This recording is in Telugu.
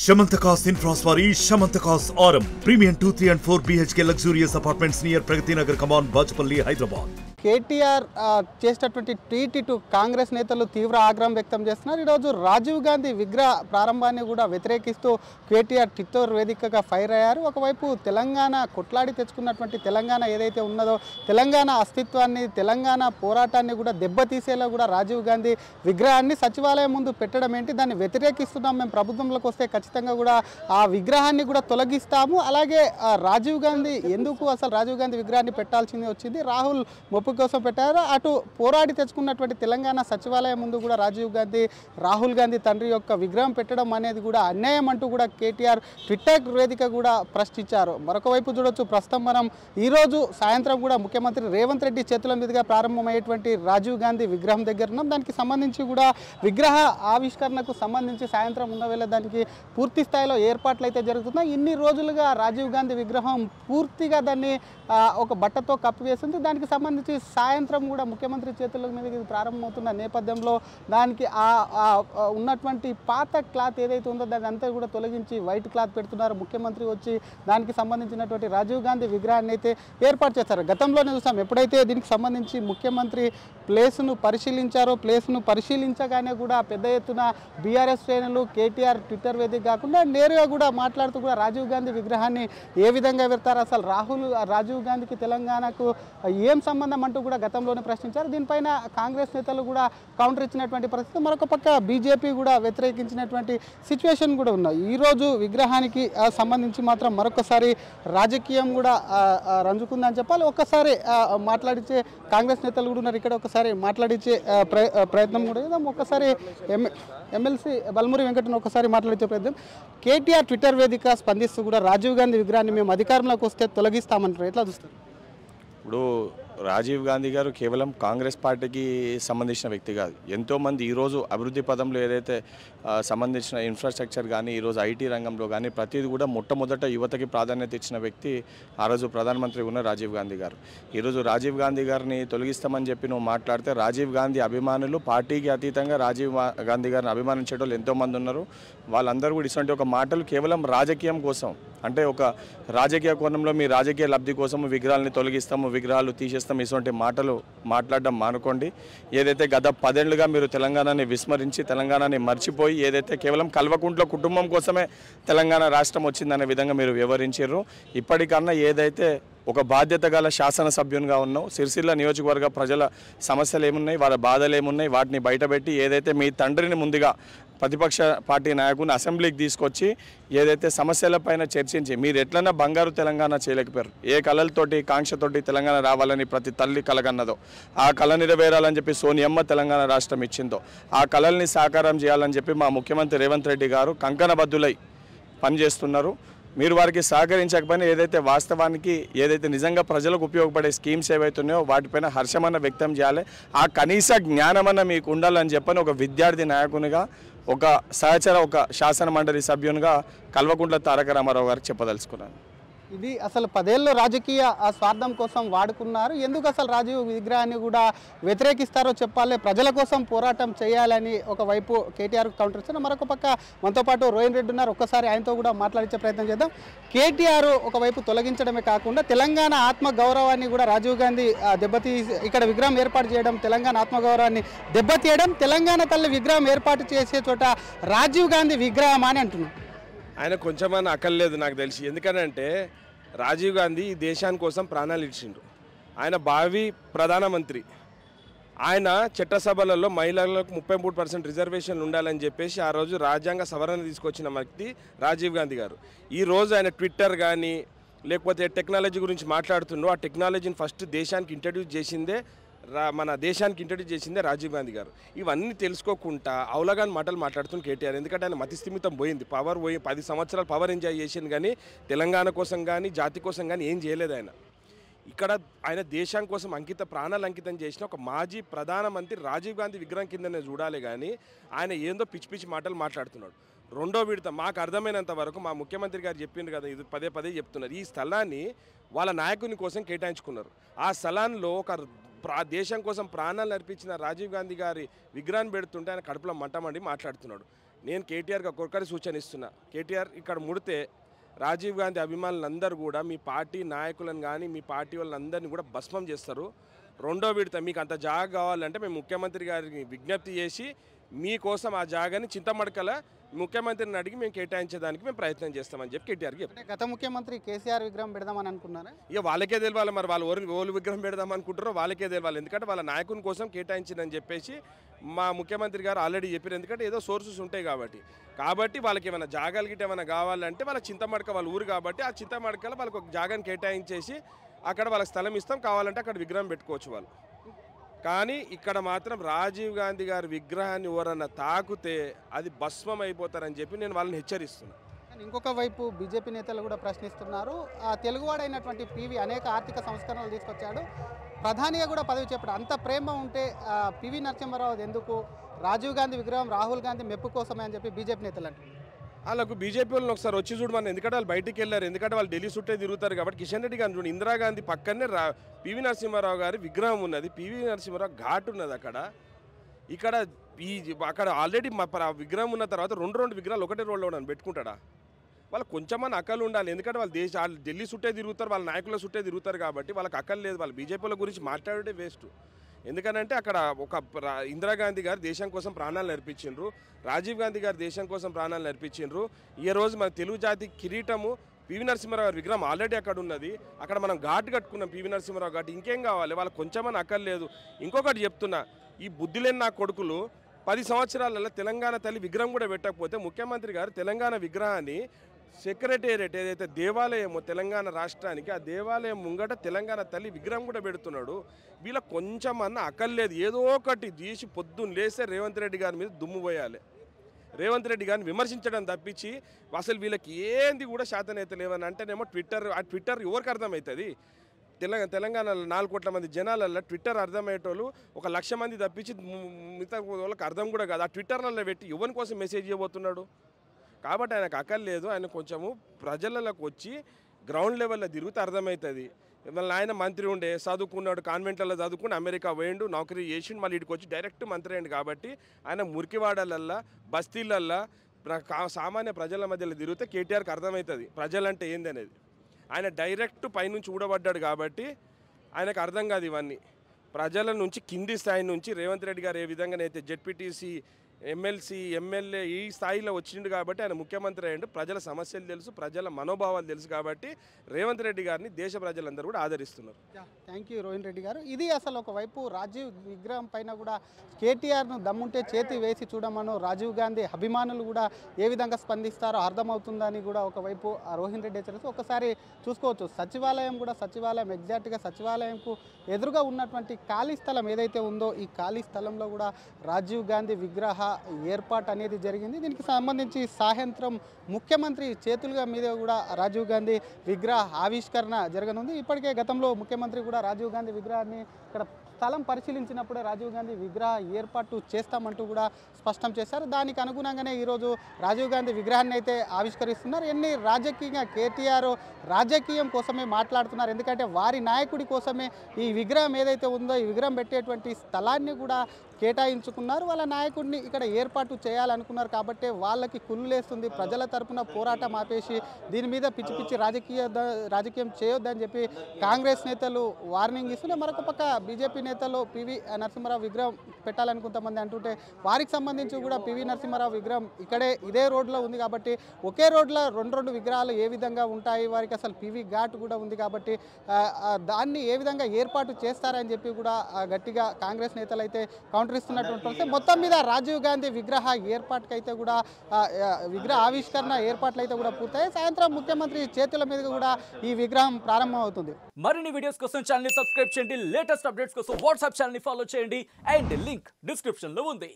Shamantakas Infraswari Shamantakas Aurum Premium 2, 3 and 4 BHK luxurious apartments near Pragati Nagar Kaman, Bajpalli, Hyderabad. KTR ఆ, చేసేటటువంటి ట్వీట్ ఇటు కాంగ్రెస్ నేతలు తీవ్ర ఆగ్రహం వ్యక్తం చేస్తున్నారు ఈరోజు రాజీవ్ గాంధీ విగ్రహ ప్రారంభాన్ని కూడా వ్యతిరేకిస్తూ కేటీఆర్ ట్విట్టర్ వేదికగా ఫైర్ అయ్యారు ఒకవైపు తెలంగాణ కొట్లాడి తెచ్చుకున్నటువంటి తెలంగాణ ఏదైతే ఉన్నదో తెలంగాణ అస్తిత్వాన్ని తెలంగాణ పోరాటాన్ని కూడా దెబ్బతీసేలా కూడా రాజీవ్ గాంధీ విగ్రహాన్ని సచివాలయం ముందు పెట్టడం ఏంటి దాన్ని వ్యతిరేకిస్తున్నాం మేము ప్రభుత్వంలోకి వస్తే ఖచ్చితంగా కూడా ఆ విగ్రహాన్ని కూడా తొలగిస్తాము అలాగే ఆ రాజీవ్ గాంధీ ఎందుకు అసలు రాజీవ్ గాంధీ విగ్రహాన్ని పెట్టాల్సింది వచ్చింది రాహుల్ మొప్పు కోసం పెట్టారు అటు పోరాడి తెచ్చుకున్నటువంటి తెలంగాణ సచివాలయం ముందు కూడా రాజీవ్ గాంధీ రాహుల్ గాంధీ తండ్రి యొక్క విగ్రహం పెట్టడం అనేది కూడా అన్యాయం అంటూ కూడా కేటీఆర్ ట్విట్టర్ వేదిక కూడా ప్రశ్నించారు మరొక వైపు చూడొచ్చు ప్రస్తుతం మనం ఈరోజు సాయంత్రం కూడా ముఖ్యమంత్రి రేవంత్ రెడ్డి చేతుల మీదుగా ప్రారంభమయ్యేటువంటి రాజీవ్ గాంధీ విగ్రహం దగ్గర ఉన్నాం దానికి సంబంధించి కూడా విగ్రహ ఆవిష్కరణకు సంబంధించి సాయంత్రం ఉన్న వేళ దానికి పూర్తి స్థాయిలో ఏర్పాట్లు అయితే జరుగుతున్నాయి ఇన్ని రోజులుగా రాజీవ్ గాంధీ విగ్రహం పూర్తిగా దాన్ని ఆ, ఒక బట్టతో కప్పివేసింది దానికి సంబంధించి సాయంత్రం కూడా ముఖ్యమంత్రి చేతుల మీద ఇది ప్రారంభమవుతున్న నేపథ్యంలో దానికి ఆ ఆ, ఆ ఉన్నటువంటి పాత క్లాత్ ఏదైతే ఉందో దాన్ని అంతా కూడా తొలగించి వైట్ క్లాత్ పెడుతున్నారు ముఖ్యమంత్రి వచ్చి దానికి సంబంధించినటువంటి రాజీవ్ గాంధీ విగ్రహాన్ని అయితే ఏర్పాటు చేస్తారు గతంలోనే చూసాం ఎప్పుడైతే దీనికి సంబంధించి ముఖ్యమంత్రి ప్లేస్ను పరిశీలించారో ప్లేస్ను పరిశీలించగానే కూడా పెద్ద ఎత్తున బీఆర్ఎస్ శ్రేణులు కేటీఆర్ ట్విట్టర్ వేదిక కాకుండా నేరుగా కూడా మాట్లాడుతూ కూడా రాజీవ్ గాంధీ విగ్రహాన్ని ఏ విధంగా పెడతారు అసలు రాహుల్ రాజీవ్ గాంధీకి తెలంగాణకు ఏం సంబంధం అంటూ కూడా గతంలోనే ప్రశ్నించారు దీనిపైన కాంగ్రెస్ నేతలు కూడా కౌంటర్ ఇచ్చినటువంటి పరిస్థితి మరొక పక్క బీజేపీ కూడా వ్యతిరేకించినటువంటి సిచ్యువేషన్ కూడా ఉన్నాయి ఈరోజు విగ్రహానికి ఆ, సంబంధించి మాత్రం మరొకసారి రాజకీయం కూడా ఆ, ఆ, రంజుకుందని చెప్పాలి ఒక్కసారి ఆ, మాట్లాడించే కాంగ్రెస్ నేతలు కూడా ఉన్నారు ఇక్కడ ఒకసారి మాట్లాడించే ఆ, ప్రయ- ఆ, ప్రయత్నం కూడా చేద్దాం ఒక్కసారి ఎమ్ ఎమ్మెల్సీ బల్మురి వెంకటను ఒకసారి మాట్లాడించే ప్రయత్నం కేటీఆర్ ట్విట్టర్ వేదిక స్పందిస్తూ కూడా రాజీవ్ గాంధీ విగ్రహాన్ని మేము అధికారంలోకి వస్తే తొలగిస్తామంటారు ఎట్లా చూస్తారు ఇప్పుడు రాజీవ్ గాంధీ గారు కేవలం కాంగ్రెస్ పార్టీకి సంబంధించిన వ్యక్తి కాదు ఎంతోమంది ఈరోజు అభివృద్ధి పదంలో ఏదైతే ఆ, సంబంధించిన ఇన్ఫ్రాస్ట్రక్చర్ కానీ ఈరోజు ఐటీ రంగంలో కానీ ప్రతిదీ కూడా మొట్టమొదట యువతకి ప్రాధాన్యత ఇచ్చిన వ్యక్తి ఆ రోజు ప్రధానమంత్రి ఉన్న రాజీవ్ గాంధీ గారు ఈరోజు రాజీవ్ గాంధీ గారిని తొలగిస్తామని చెప్పి నువ్వు మాట్లాడితే రాజీవ్ గాంధీ అభిమానులు పార్టీకి అతీతంగా రాజీవ్ మా- గాంధీ గారిని అభిమానించే వాళ్ళు ఎంతోమంది ఉన్నారు వాళ్ళందరూ కూడా ఇటువంటి ఒక మాటలు కేవలం రాజకీయం కోసం అంటే ఒక రాజకీయ కోణంలో మీ రాజకీయ లబ్ధి కోసం విగ్రహాలని తొలగిస్తాము విగ్రహాలు తీసేస్తాం ఇటువంటి మాటలు మాట్లాడడం మానుకోండి ఏదైతే గత పదేళ్లుగా మీరు తెలంగాణని విస్మరించి తెలంగాణని మర్చిపోయి ఏదైతే కేవలం కల్వకుంట్ల కుటుంబం కోసమే తెలంగాణ రాష్ట్రం వచ్చిందనే విధంగా మీరు వివరించారు ఇప్పటికన్నా ఏదైతే ఒక బాధ్యత గల శాసనసభ్యునిగా ఉన్నావు సిరిసిల్ల నియోజకవర్గ ప్రజల సమస్యలు ఏమున్నాయి వాళ్ళ బాధలు ఏమున్నాయి వాటిని బయటపెట్టి ఏదైతే మీ తండ్రిని ముందుగా ప్రతిపక్ష పార్టీ నాయకుని అసెంబ్లీకి తీసుకొచ్చి ఏదైతే సమస్యలపైన చర్చించి మీరు ఎట్లన్నా బంగారు తెలంగాణ చేయలేకపోయారు ఏ కళలతోటి కాంక్షతోటి తెలంగాణ రావాలని ప్రతి తల్లి కలగన్నదో ఆ కళ నెరవేరాలని చెప్పి సోనియమ్మ తెలంగాణ రాష్ట్రం ఇచ్చిందో ఆ కళల్ని సాకారం చేయాలని చెప్పి మా ముఖ్యమంత్రి రేవంత్ రెడ్డి గారు కంకణబద్దులై పనిచేస్తున్నారు మీరు వారికి సహకరించకపోయినా ఏదైతే వాస్తవానికి ఏదైతే నిజంగా ప్రజలకు ఉపయోగపడే స్కీమ్స్ ఏవైతున్నాయో వాటిపైన హర్షమన్న వ్యక్తం చేయాలి ఆ కనీస జ్ఞానమన్న మీకు ఉండాలని చెప్పని ఒక విద్యార్థి నాయకునిగా ఒక సహచర ఒక శాసన మండలి సభ్యునిగా కల్వకుంట్ల తారక రామారావు గారికి చెప్పదలుచుకున్నాను ఇది అసలు పదేళ్ళు రాజకీయ ఆ, స్వార్థం కోసం వాడుకున్నారు ఎందుకు అసలు రాజీవ్ విగ్రహాన్ని కూడా వ్యతిరేకిస్తారో చెప్పాలి ప్రజల కోసం పోరాటం చేయాలని ఒకవైపు కేటీఆర్ కౌంటర్ ఇచ్చారు మరొక పక్క మనతో పాటు రోహిన్ రెడ్డి ఉన్నారు ఒక్కసారి ఆయనతో కూడా మాట్లాడించే ప్రయత్నం చేద్దాం కేటీఆర్ ఒకవైపు తొలగించడమే కాకుండా తెలంగాణ ఆత్మ గౌరవాన్ని కూడా రాజీవ్ గాంధీ ఆ, దెబ్బతీ ఇక్కడ విగ్రహం ఏర్పాటు చేయడం తెలంగాణ ఆత్మగౌరవాన్ని దెబ్బతీయడం తెలంగాణ తల్లి విగ్రహం ఏర్పాటు చేసే చోట రాజీవ్ గాంధీ విగ్రహం అని అంటున్నాం ఆయన కొంచెమన్నా అక్కర్లేదు నాకు తెలిసి ఎందుకనంటే రాజీవ్ గాంధీ ఈ దేశాని కోసం ప్రాణాలు ఇచ్చిండు ఆయన భావి ప్రధానమంత్రి ఆయన చట్టసభలలో మహిళలకు ముప్పై మూడు పర్సెంట్ రిజర్వేషన్ ఉండాలని చెప్పేసి ఆ రోజు రాజ్యాంగ సవరణ తీసుకొచ్చిన వ్యక్తి రాజీవ్ గాంధీ గారు ఈ రోజు ఆయన ట్విట్టర్ కానీ లేకపోతే టెక్నాలజీ గురించి మాట్లాడుతుండో ఆ టెక్నాలజీని ఫస్ట్ దేశానికి ఇంట్రడ్యూస్ చేసిందే రా మన దేశానికి ఇంట్రడ్యూస్ చేసిందే రాజీవ్ గాంధీ గారు ఇవన్నీ తెలుసుకోకుండా అవలగాని మాటలు మాట్లాడుతున్న కేటీఆర్ ఎందుకంటే ఆయన మతిస్థిమితం పోయింది పవర్ పోయి పది సంవత్సరాలు పవర్ ఎంజాయ్ చేసింది కానీ తెలంగాణ కోసం కానీ జాతి కోసం కానీ ఏం చేయలేదు ఆయన ఇక్కడ ఆయన దేశం కోసం అంకిత ప్రాణాలు అంకితం చేసిన ఒక మాజీ ప్రధానమంత్రి రాజీవ్ గాంధీ విగ్రహం కిందనే చూడాలి కానీ ఆయన ఏందో పిచ్చి పిచ్చి మాటలు మాట్లాడుతున్నాడు రెండో విడత మాకు అర్థమైనంత వరకు మా ముఖ్యమంత్రి గారు చెప్పిండు కదా ఇది పదే పదే చెప్తున్నారు ఈ స్థలాన్ని వాళ్ళ నాయకుని కోసం కేటాయించుకున్నారు ఆ స్థలాల్లో ఒక ప్రా దేశం కోసం ప్రాణాలు అర్పించిన రాజీవ్ గాంధీ గారి విగ్రహాన్ని పెడుతుంటే ఆయన కడుపులో మంటమండి మాట్లాడుతున్నాడు నేను కేటీఆర్కి ఒక్కొక్కరి సూచన ఇస్తున్నా కేటీఆర్ ఇక్కడ ముడితే రాజీవ్ గాంధీ అభిమానులందరూ కూడా మీ పార్టీ నాయకులను కానీ మీ పార్టీ వాళ్ళందరినీ కూడా భస్మం చేస్తారు రెండో విడత మీకు అంత జాగా కావాలంటే మేము ముఖ్యమంత్రి గారికి విజ్ఞప్తి చేసి మీకోసం ఆ జాగాని చింతమడకల ముఖ్యమంత్రిని అడిగి మేము కేటాయించేదానికి మేము ప్రయత్నం చేస్తామని చెప్పి కేటీఆర్కి చెప్పారు అంటే గత ముఖ్యమంత్రి కేసీఆర్ విగ్రహం పెడదామని అనుకున్నారా ఇక వాళ్ళకే తెలియాలి మరి వాళ్ళు ఓరి ఓలు విగ్రహం పెడదాం అనుకుంటారో వాళ్ళకే తెలియాలి ఎందుకంటే వాళ్ళ నాయకుని కోసం కేటాయించిందని చెప్పేసి మా ముఖ్యమంత్రి గారు ఆల్రెడీ చెప్పారు ఎందుకంటే ఏదో సోర్సెస్ ఉంటాయి కాబట్టి కాబట్టి వాళ్ళకి ఏమైనా జాగాలు గిట్ట ఏమైనా కావాలంటే వాళ్ళ చింతమడక వాళ్ళ ఊరు కాబట్టి ఆ చింతమడకలో వాళ్ళకి ఒక జాగాని కేటాయించేసి అక్కడ వాళ్ళకి స్థలం ఇస్తాం కావాలంటే అక్కడ విగ్రహం పెట్టుకోవచ్చు వాళ్ళు కానీ ఇక్కడ మాత్రం రాజీవ్ గాంధీ గారి విగ్రహాన్ని ఎవరన్నా తాకుతే అది భస్మం అయిపోతారని చెప్పి నేను వాళ్ళని హెచ్చరిస్తున్నాను కానీ ఇంకొక వైపు బీజేపీ నేతలు కూడా ప్రశ్నిస్తున్నారు ఆ తెలుగువాడైనటువంటి పివి అనేక ఆర్థిక సంస్కరణలు తీసుకొచ్చాడు ప్రధానిగా కూడా పదవి చెప్పాడు అంత ప్రేమ ఉంటే ఆ, పివి నరసింహారావు ఎందుకు రాజీవ్ గాంధీ విగ్రహం రాహుల్ గాంధీ మెప్పు కోసమే అని చెప్పి బీజేపీ నేతలు అంటున్నారు వాళ్ళకు బీజేపీ వాళ్ళని ఒకసారి వచ్చి చూడమని ఎందుకంటే వాళ్ళు బయటికి వెళ్ళారు ఎందుకంటే వాళ్ళు ఢిల్లీ చుట్టే తిరుగుతారు కాబట్టి కిషన్ రెడ్డి గారిని చూడండి ఇందిరాగాంధీ పక్కనే రా పివి నరసింహారావు గారి విగ్రహం ఉన్నది పివి నరసింహారావు ఘాట్ ఉన్నది అక్కడ ఇక్కడ ఈ అక్కడ ఆల్రెడీ మా ప్ర- విగ్రహం ఉన్న తర్వాత రెండు రెండు విగ్రహాలు ఒకటే రోడ్లో ఉండని పెట్టుకుంటాడా వాళ్ళు కొంచెమన్నా అక్కలు ఉండాలి ఎందుకంటే వాళ్ళు దేశ వాళ్ళు ఢిల్లీ చుట్టే తిరుగుతారు వాళ్ళ నాయకుల చుట్టే తిరుగుతారు కాబట్టి వాళ్ళకి అక్కలు లేదు వాళ్ళు బీజేపీల గురించి మాట్లాడే వేస్ట్ ఎందుకనంటే అక్కడ ఒక ప్ర- ఇందిరాగాంధీ గారు దేశం కోసం ప్రాణాలు నేర్పించిండ్రు రాజీవ్ గాంధీ గారు దేశం కోసం ప్రాణాలు నేర్పించిండ్రు ఈ రోజు మన తెలుగు జాతి కిరీటము పివి నరసింహారావు గారి విగ్రహం ఆల్రెడీ అక్కడ ఉన్నది అక్కడ మనం ఘాట్ కట్టుకున్నాం పివి నరసింహారావు ఘాట్ ఇంకేం కావాలి వాళ్ళకి కొంచెమని అక్కర్లేదు ఇంకొకటి చెప్తున్నా ఈ బుద్ధి లేని నా కొడుకులు పది సంవత్సరాలలో తెలంగాణ తల్లి విగ్రహం కూడా పెట్టకపోతే ముఖ్యమంత్రి గారు తెలంగాణ విగ్రహాన్ని సెక్రటేరియట్ ఏదైతే దేవాలయమో తెలంగాణ రాష్ట్రానికి ఆ దేవాలయం ముంగట తెలంగాణ తల్లి విగ్రహం కూడా పెడుతున్నాడు వీళ్ళ కొంచెం అన్న అక్కర్లేదు ఏదో ఒకటి తీసి పొద్దున్న లేస్తే రేవంత్ రెడ్డి గారి మీద దుమ్ము పోయాలి రేవంత్ రెడ్డి గారిని విమర్శించడం తప్పించి అసలు వీళ్ళకి ఏంది కూడా శాతనేత లేవని అంటేనేమో ట్విట్టర్ ఆ ట్విట్టర్ ఎవరికి అర్థమవుతుంది తెలంగాణ తెలంగాణలో నాలుగు కోట్ల మంది జనాలలో ట్విట్టర్ అర్థమయ్యేటోళ్ళు ఒక లక్ష మంది తప్పించి ము- మిగతా వాళ్ళకి అర్థం కూడా కాదు ఆ ట్విట్టర్లలో పెట్టి ఎవరి కోసం మెసేజ్ ఇవ్వబోతున్నాడు కాబట్టి ఆయనకు అక్కర్లేదు ఆయన కొంచెము ప్రజలకు వచ్చి గ్రౌండ్ లెవెల్లో తిరిగితే అర్థమవుతుంది వాళ్ళ ఆయన మంత్రి ఉండే చదువుకున్నాడు కాన్వెంట్లలో చదువుకుని అమెరికా పోయిండు నౌకరీ చేసిండు మళ్ళీ ఇక్కడికి వచ్చి డైరెక్ట్ మంత్రి అయ్యిండు కాబట్టి ఆయన మురికివాడలల్లా బస్తీలల్లా ప్ర- కా- సామాన్య ప్రజల మధ్యలో తిరిగితే కేటీఆర్కి అర్థమవుతుంది ప్రజలంటే ఏంది అనేది ఆయన డైరెక్ట్ పైనుంచి ఊడబడ్డాడు కాబట్టి ఆయనకు అర్థం కాదు ఇవన్నీ ప్రజల నుంచి కింది స్థాయి నుంచి రేవంత్ రెడ్డి గారు ఏ విధంగానైతే జెడ్పీటీసీ ఎమ్మెల్సీ ఎమ్మెల్యే ఈ స్థాయిలో వచ్చిండు కాబట్టి ఆయన ముఖ్యమంత్రి అయ్యిండు ప్రజల సమస్యలు తెలుసు ప్రజల మనోభావాలు తెలుసు కాబట్టి రేవంత్ రెడ్డి గారిని దేశ ప్రజలందరూ కూడా ఆదరిస్తున్నారు థ్యాంక్ యూ రోహిన్ రెడ్డి గారు ఇది అసలు ఒకవైపు రాజీవ్ విగ్రహం పైన కూడా కేటీఆర్ను దమ్ముంటే చేతి వేసి చూడమను రాజీవ్ గాంధీ అభిమానులు కూడా ఏ విధంగా స్పందిస్తారో అర్థమవుతుందని కూడా ఒకవైపు ఆ రోహిన్ రెడ్డి హెచ్చరిస్తూ ఒకసారి చూసుకోవచ్చు సచివాలయం కూడా సచివాలయం ఎగ్జాక్ట్గా సచివాలయంకు ఎదురుగా ఉన్నటువంటి ఖాళీ స్థలం ఏదైతే ఉందో ఈ ఖాళీ స్థలంలో కూడా రాజీవ్ గాంధీ విగ్రహ ఏర్పాటు అనేది జరిగింది దీనికి సంబంధించి సాయంత్రం ముఖ్యమంత్రి చేతులుగా మీద కూడా రాజీవ్ గాంధీ విగ్రహ ఆవిష్కరణ జరగనుంది ఇప్పటికే గతంలో ముఖ్యమంత్రి కూడా రాజీవ్ గాంధీ విగ్రహాన్ని ఇక్కడ స్థలం పరిశీలించినప్పుడే రాజీవ్ గాంధీ విగ్రహ ఏర్పాటు చేస్తామంటూ కూడా స్పష్టం చేశారు దానికి అనుగుణంగానే ఈరోజు రాజీవ్ గాంధీ విగ్రహాన్ని అయితే ఆవిష్కరిస్తున్నారు ఎన్ని రాజకీయంగా కేటీఆర్ రాజకీయం కోసమే మాట్లాడుతున్నారు ఎందుకంటే వారి నాయకుడి కోసమే ఈ విగ్రహం ఏదైతే ఉందో ఈ విగ్రహం పెట్టేటువంటి స్థలాన్ని కూడా కేటాయించుకున్నారు వాళ్ళ నాయకుడిని ఇక్కడ ఏర్పాటు చేయాలనుకున్నారు కాబట్టి వాళ్ళకి కుళ్ళులేస్తుంది ప్రజల తరపున పోరాటం ఆపేసి దీని మీద పిచ్చి పిచ్చి రాజకీయ రాజకీయం చేయొద్దని చెప్పి కాంగ్రెస్ నేతలు వార్నింగ్ ఇస్తుంటే మరొక పక్క బీజేపీ నేతలు పివి నరసింహారావు విగ్రహం పెట్టాలని కొంతమంది అంటుంటే వారికి సంబంధించి కూడా పివి నరసింహారావు విగ్రహం ఇక్కడే ఇదే రోడ్లో ఉంది కాబట్టి ఒకే రోడ్లో రెండు రెండు విగ్రహాలు ఏ విధంగా ఉంటాయి వారికి అసలు పివి ఘాట్ కూడా ఉంది కాబట్టి ఆ, ఆ, దాన్ని ఏ విధంగా ఏర్పాటు చేస్తారని చెప్పి కూడా ఆ, గట్టిగా కాంగ్రెస్ నేతలు అయితే కౌంటర్ ఇస్తున్నటువంటి పరిస్థితి. మొత్తం మీద రాజీవ్ గాంధీ విగ్రహ ఏర్పాటుకైతే కూడా ఆ, ఆ, విగ్రహ ఆవిష్కరణ ఏర్పాట్లు అయితే కూడా పూర్తయి సాయంత్రం ముఖ్యమంత్రి చేతుల మీదుగా కూడా ఈ విగ్రహం ప్రారంభం అవుతుంది మరిన్ని వీడియోస్ కోసం ఛానల్ సబ్స్క్రైబ్ చేయండి లేటెస్ట్ అప్డేట్స్ కోసం వాట్సాప్ ఛానల్ ఫాలో చేయండి అండ్ లింక్ డిస్క్రిప్షన్ లో ఉంది